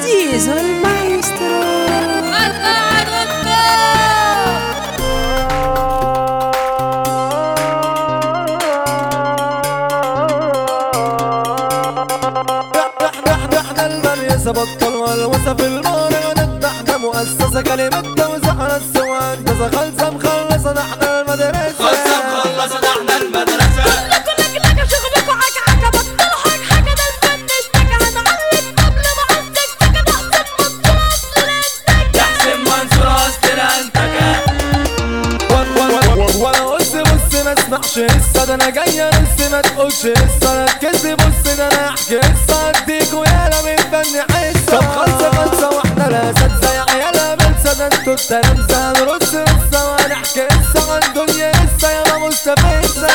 زيزو المايسترو احنا احنا احنا المريسة بطل والوسة في المهرجانات احنا مؤسسة كلمة توزيع السواد كذا خلصة مخلصة احنا المدرسة خلصة مخلصة ده احنا المدرسة يحسن منصور أصل أنتكة وانا قلت بص ما اسمعش لسه ده انا جاي لسه ما تقولش لسه ركز بص ده انا احكي لسه اديك ويالا من فن حسه طب خلصة خلصة واحنا لا اساتذة يا عيالة بنسى ده انتوا التلامذة هنرص لسه وهنحكي لسه عن دنيا لسه يا مستفزة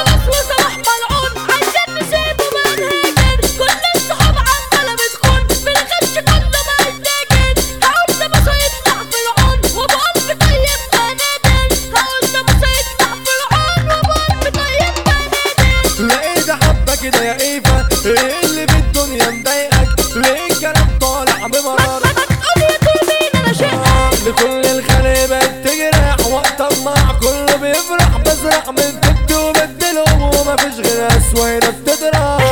لقيت حبة كده يا ايفا ايه اللي في الدنيا مضايقك ليه الكلام طالع بمرار لكل الخليبة تجرح وقت مع كله بيفرح بزرع من تبت وبدلهم ومفيش غير اسوأ هنا بتضرب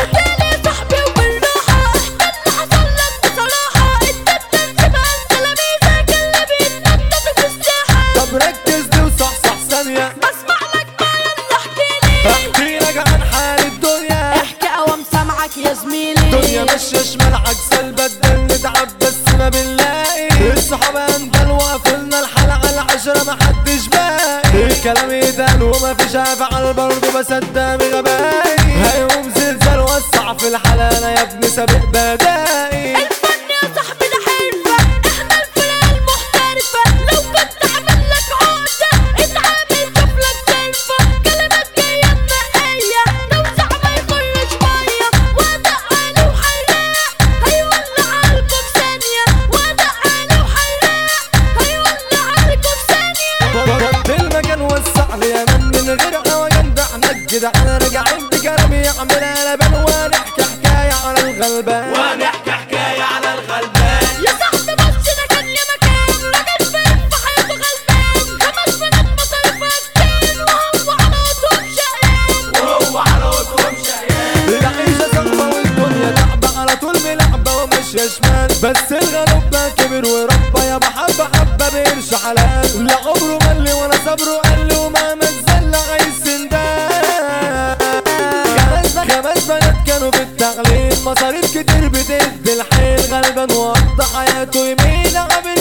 طب ركز دي وصحصح ثانية بسمع لك ما يلا احكيلي احكي لك عن حال الدنيا احكي قوام سامعك يا زميلي دنيا مش ملعك سلبة الدل نتعب بس ما بنلاقي الصحاب اندل وقفلنا الحلقة العشرة محدش باقي الكلام يدان ومفيش افعال برضه بصدق بغبائي هيقوم زلزال وسع في الحلالة يا ابني سابق بدائي الفن يا صاحبي ده حرفة احنا الفرقة المحترفة لو كنت عامل لك عقدة اتعامل شوف لك سلفة كلمات جاية بنقية توزع ما يخرش مية وادق عليه وحراق هيولع عالكوا في ثانية وادق عليه وحراق هيولع عالكوا في ثانية ضربت المكان وسع لي امان من غير هوايان ده احنا الجدع انا راجعين بكلامي يعمل قلبان ونحكي حكاية على الغلبان ونحكي حكاية على الغلبان يا صاحبي بص ده كان يا مكان راجل فين في حياته غلبان خمس بنات مصاريفها كتير وهو على طول شقيان وهو على وجههم شقيان العيشة صعبة والدنيا لعبة على طول بلعبة ومش شمال بس الغلوب ده كبر وربى يا بحبة حبة بقرش حلال لا عمره ملي ولا صبره قل وما متزل عايز سندان خمس خمس بنات كانوا بالتغليل مصاريف كتير بتدي الحيل غلبان وقضى حياته يمين عبد